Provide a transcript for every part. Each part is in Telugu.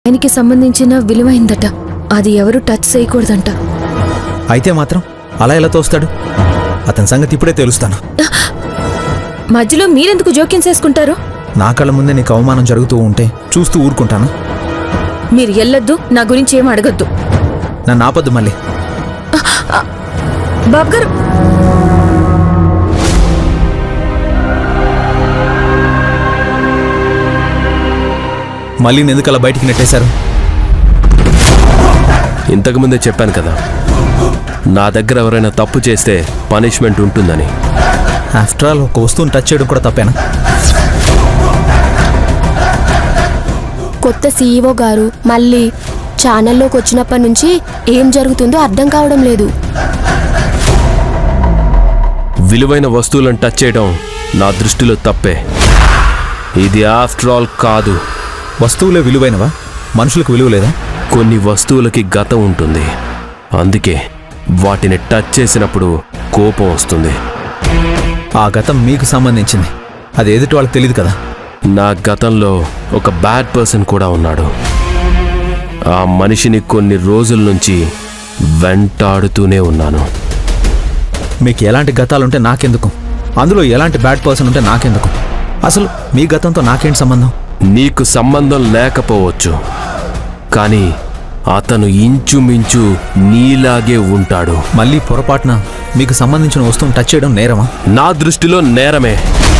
ఆయనకి సంబంధించిన విలువైందట అది ఎవరు టచ్ చేయకూడదంట అయితే మాత్రం అలా ఎలా తోస్తాడు అతని సంగతి ఇప్పుడే తెలుస్తాను మధ్యలో మీరెందుకు జోక్యం చేసుకుంటారు నా కళ్ళ ముందే నీకు అవమానం జరుగుతూ ఉంటే చూస్తూ ఊరుకుంటాను మీరు ఎల్లొద్దు నా గురించి ఏం అడగద్దు నన్ను ఆపద్దు మళ్ళీ బాబు గారు మళ్ళీ ఎందుకు అలా బయటికి నెట్టేశారు ఇంతకుముందే చెప్పాను కదా నా దగ్గర ఎవరైనా తప్పు చేస్తే పనిష్మెంట్ ఉంటుందని ఆఫ్టర్ ఆల్ ఒక వస్తువుని టచ్ చేయడం కూడా తప్పేనా కొత్త సీఈఓ గారు మళ్ళీ ఛానల్లోకి వచ్చినప్పటి నుంచి ఏం జరుగుతుందో అర్థం కావడం లేదు విలువైన వస్తువులను టచ్ చేయడం నా దృష్టిలో తప్పే ఇది ఆఫ్టర్ ఆల్ కాదు వస్తువులే విలువైనవా మనుషులకు విలువ లేదా కొన్ని వస్తువులకి గతం ఉంటుంది అందుకే వాటిని టచ్ చేసినప్పుడు కోపం వస్తుంది ఆ గతం మీకు సంబంధించింది అది ఎదుటి వాళ్ళకి తెలియదు కదా నా గతంలో ఒక బ్యాడ్ పర్సన్ కూడా ఉన్నాడు ఆ మనిషిని కొన్ని రోజుల నుంచి వెంటాడుతూనే ఉన్నాను మీకు ఎలాంటి గతాలుంటే నాకెందుకు అందులో ఎలాంటి బ్యాడ్ పర్సన్ ఉంటే నాకెందుకు అసలు మీ గతంతో నాకేంటి సంబంధం నీకు సంబంధం లేకపోవచ్చు కానీ అతను ఇంచుమించు నీలాగే ఉంటాడు మళ్ళీ పొరపాటున మీకు సంబంధించిన వస్తువుని టచ్ చేయడం నేరమా నా దృష్టిలో నేరమే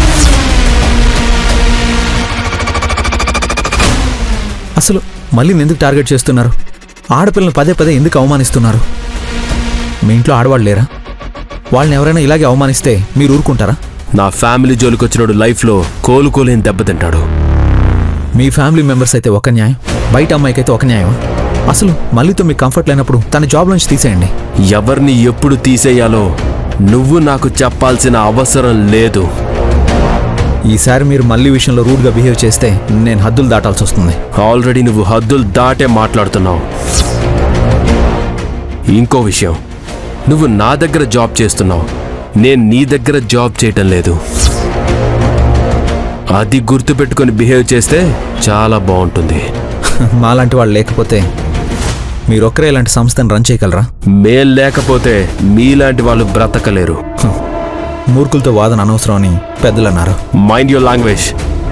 అసలు మళ్ళీ ఎందుకు టార్గెట్ చేస్తున్నారు ఆడపిల్లని పదే పదే ఎందుకు అవమానిస్తున్నారు మీ ఇంట్లో ఆడవాళ్ళు లేరా వాళ్ళని ఎవరైనా ఇలాగే అవమానిస్తే మీరు ఊరుకుంటారా నా ఫ్యామిలీ జోలికొచ్చినోడు లైఫ్లో కోలుకోలేని దెబ్బతింటాడు మీ ఫ్యామిలీ మెంబర్స్ అయితే ఒక న్యాయం బయట అమ్మాయికి అయితే ఒక న్యాయం అసలు మళ్ళీతో మీకు కంఫర్ట్ లేనప్పుడు తన జాబ్ నుంచి తీసేయండి ఎవరిని ఎప్పుడు తీసేయాలో నువ్వు నాకు చెప్పాల్సిన అవసరం లేదు ఈసారి మీరు మళ్ళీ విషయంలో రూడ్గా బిహేవ్ చేస్తే నేను హద్దులు దాటాల్సి వస్తుంది ఆల్రెడీ నువ్వు హద్దులు దాటే మాట్లాడుతున్నావు ఇంకో విషయం నువ్వు నా దగ్గర జాబ్ చేస్తున్నావు నేను నీ దగ్గర జాబ్ చేయటం లేదు అది గుర్తుపెట్టుకొని బిహేవ్ చేస్తే చాలా బాగుంటుంది మాలాంటి వాళ్ళు లేకపోతే మీరొక్కరే ఇలాంటి సంస్థను రన్ చేయగలరా మేం లేకపోతే మీలాంటి వాళ్ళు బ్రతకలేరు మూర్ఖులతో వాదన అనవసరం అని పెద్దలు అన్నారు మైండ్ యువర్ లాంగ్వేజ్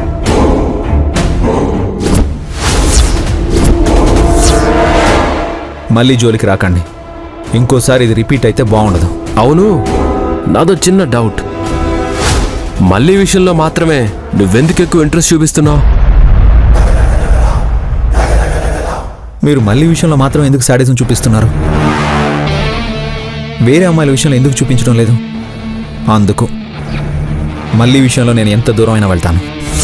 మళ్ళీ జోలికి రాకండి ఇంకోసారి ఇది రిపీట్ అయితే బాగుండదు అవును నాదో చిన్న డౌట్ మళ్ళీ విషయంలో మాత్రమే నువ్వెందుకు ఎక్కువ ఇంట్రెస్ట్ చూపిస్తున్నావు మీరు మళ్ళీ విషయంలో మాత్రం ఎందుకు శాడిజం చూపిస్తున్నారు వేరే అమ్మాయిల విషయంలో ఎందుకు చూపించడం లేదు అందుకు మళ్ళీ విషయంలో నేను ఎంత దూరం అయినా వెళ్తాను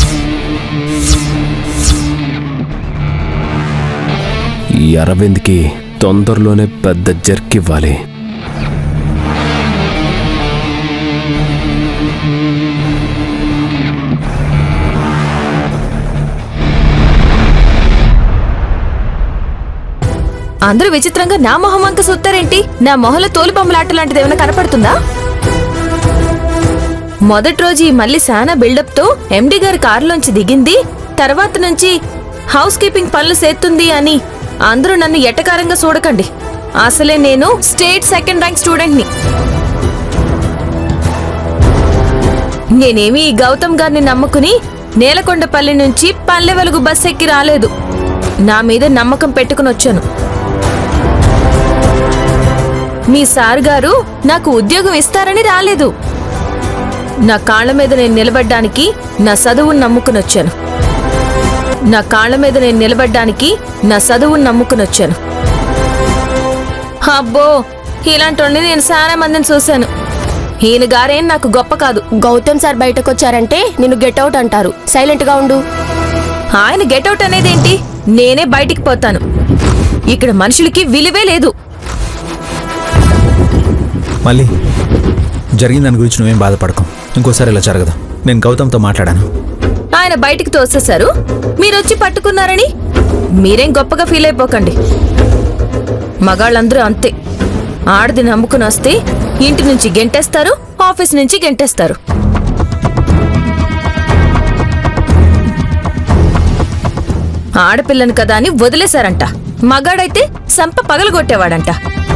ఈ అరవింద్కి తొందరలోనే పెద్ద జర్క్ ఇవ్వాలి అందరూ విచిత్రంగా నా మొహం వంక చూస్తారేంటి నా మొహంలో తోలుబొమ్మలాట లాంటిది ఏమైనా కనపడుతుందా మొదటి రోజు ఈ మళ్ళీ సానా బిల్డప్ తో ఎండి గారి కారులోంచి దిగింది తర్వాత నుంచి హౌస్ కీపింగ్ పనులు చేస్తుంది అని అందరూ నన్ను ఎటకారంగా చూడకండి అసలే నేను స్టేట్ సెకండ్ ర్యాంక్ స్టూడెంట్ని నేనేమి ఈ గౌతమ్ గారిని నమ్ముకుని నేలకొండపల్లి నుంచి పల్లె వెలుగు బస్ ఎక్కి రాలేదు నా మీద నమ్మకం పెట్టుకుని వచ్చాను మీ సార్ గారు నాకు ఉద్యోగం ఇస్తారని రాలేదు నా కాళ్ళ మీద నేను నిలబడ్డానికి నా చదువును నమ్ముకుని వచ్చాను నా కాళ్ళ మీద నేను నిలబడ్డానికి నా చదువును నమ్ముకుని వచ్చాను అబ్బో ఇలాంటి వాళ్ళని నేను చాలా మందిని చూశాను ఈయన గారేం నాకు గొప్ప కాదు గౌతమ్ సార్ బయటకు వచ్చారంటే నిన్ను గెట్ అవుట్ అంటారు సైలెంట్ గా ఉండు ఆయన గెటౌట్ అనేదేంటి నేనే బయటికి పోతాను ఇక్కడ మనుషులకి విలువే లేదు మళ్ళీ జరిగిన దాని గురించి నువ్వేం బాధపడకు ఇంకోసారి ఇలా జరగదు నేను గౌతమ్తో మాట్లాడాను ఆయన బయటికి తోసేశారు మీరొచ్చి పట్టుకున్నారని మీరేం గొప్పగా ఫీల్ అయిపోకండి మగాళ్ళందరూ అంతే ఆడది నమ్ముకుని వస్తే ఇంటి నుంచి గెంటేస్తారు ఆఫీస్ నుంచి గెంటేస్తారు ఆడపిల్లను కదా అని వదిలేశారంట మగాడైతే సంప పగలగొట్టేవాడంట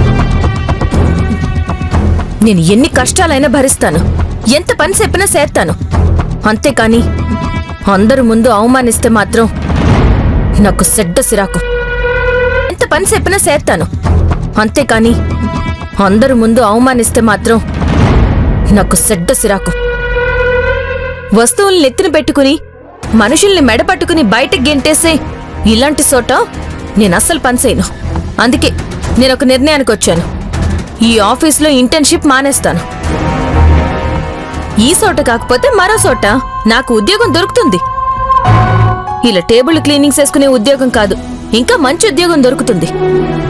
నేను ఎన్ని కష్టాలైనా భరిస్తాను ఎంత పని చెప్పినా చేస్తాను అంతేకాని అందరు ముందు అవమానిస్తే మాత్రం నాకు సెడ్డ సిరాకు ఎంత పని చెప్పినా చేస్తాను అంతేకాని అందరు ముందు అవమానిస్తే మాత్రం నాకు సెడ్డ సిరాకు వస్తువుల్ని నెత్తిన పెట్టుకుని మనుషుల్ని మెడ పట్టుకుని బయటకు గెంటేసే ఇలాంటి చోట నేను అస్సలు పనిచేయను అందుకే నేను ఒక నిర్ణయానికి వచ్చాను ఈ ఆఫీస్లో ఇంటర్న్షిప్ మానేస్తాను ఈ చోట కాకపోతే మరో చోట నాకు ఉద్యోగం దొరుకుతుంది ఇలా టేబుల్ క్లీనింగ్స్ వేసుకునే ఉద్యోగం కాదు ఇంకా మంచి ఉద్యోగం దొరుకుతుంది